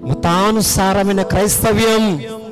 మతానుసారమైన క్రైస్తవ్యం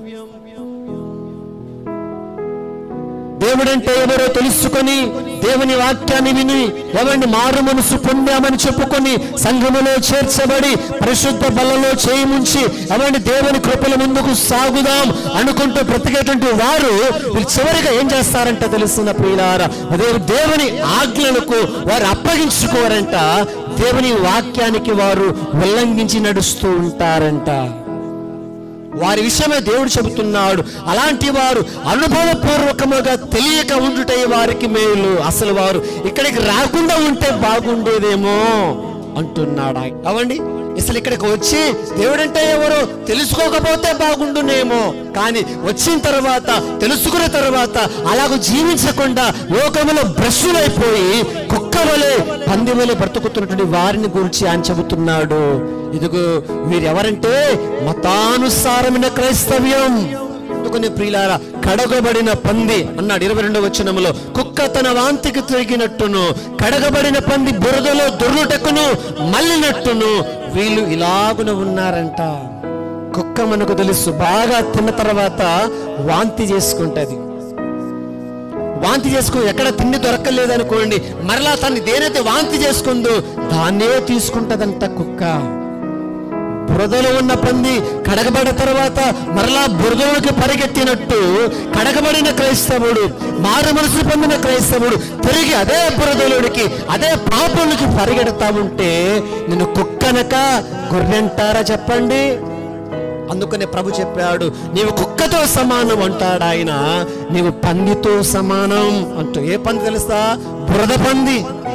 దేవుడంటే ఎవరో తెలుసుకొని దేవుని వాక్యాన్ని విని ఎవరిని మారు మనసు పొందామని చెప్పుకొని సంఘములో చేర్చబడి పరిశుద్ధ బలలో చేయిముంచి ఎవరిని దేవుని కృపల ముందుకు సాగుదాం అనుకుంటూ బ్రతికేటువంటి వారు వీళ్ళు చివరిగా ఏం చేస్తారంట తెలుస్తున్న ప్రియులారా అదే దేవుని ఆజ్ఞలకు వారు అప్పగించుకోరంట దేవుని వాక్యానికి వారు ఉల్లంఘించి నడుస్తూ ఉంటారంట వారి విషయమే దేవుడు చెబుతున్నాడు అలాంటి వారు అనుభవపూర్వకముగా తెలియక ఉండుటే వారికి మేలు అసలు వారు ఇక్కడికి రాకుండా ఉంటే బాగుండేదేమో అంటున్నాడు ఆయన. అవండి అసలు ఇక్కడికి వచ్చి దేవుడంటే ఎవరో తెలుసుకోకపోతే బాగుండునేమో కానీ వచ్చిన తర్వాత తెలుసుకున్న తర్వాత అలాగ జీవించకుండా లోకములో భ్రష్టులైపోయి కుక్క వలె పంది వలె బ్రతుకుతున్నటువంటి వారిని గురించి ఆయన చెబుతున్నాడు ఇదిగో వీరెవరంటే మతానుసారమైన క్రైస్తవ్యం కొన్ని ప్రియులారా కడగబడిన పంది అన్నాడు ఇరవై రెండవ వచనములో కుక్క తన వాంతికి తిరిగినట్టును కడగబడిన పంది బురదలో దొర్లుటకును మళ్ళినట్టును వీళ్ళు ఇలాగున ఉన్నారంట కుక్క మనకు తెలుసు బాగా తిన్న తర్వాత వాంతి చేసుకుంటది వాంతి చేసుకుని ఎక్కడ తిండి దొరకలేదు అనుకోండి మరలా తను దేనైతే వాంతి చేసుకుందో దాన్నే తీసుకుంటదంట కుక్క బురదలో ఉన్న పంది కడగబడిన తర్వాత మరలా బురదలోకి పరిగెత్తినట్టు కడగబడిన క్రైస్తవుడు మారు మనసు పొందిన క్రైస్తవుడు తిరిగి అదే బురదలోనికి అదే పాపంలోకి పరిగెడతా ఉంటే నేను కుక్కనక గొర్రెంటారా చెప్పండి అందుకనే ప్రభు చెప్పాడు నీవు కుక్కతో సమానం అంటాడు ఆయన నీవు పందితో సమానం అంటూ ఏ పంది తెలుసా బురద పంది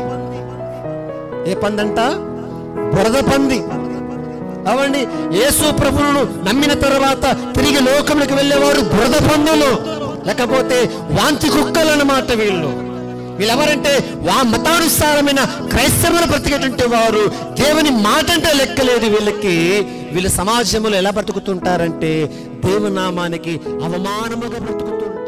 ఏ పంది అంట బురద పంది అవండి యేసు ప్రభువును నమ్మిన తర్వాత తిరిగి లోకంలోకి వెళ్ళేవారు బురద పందులు లేకపోతే వాంతి కుక్కలు అన్నమాట వీళ్ళు వీళ్ళెవరంటే వా మతానుసారమైన క్రైస్తవులు బ్రతికేటువంటి వారు దేవుని మాట అంటే లెక్కలేదు వీళ్ళకి వీళ్ళు సమాజంలో ఎలా బ్రతుకుతుంటారంటే దేవునామానికి అవమానముగా బ్రతుకుతుంటారు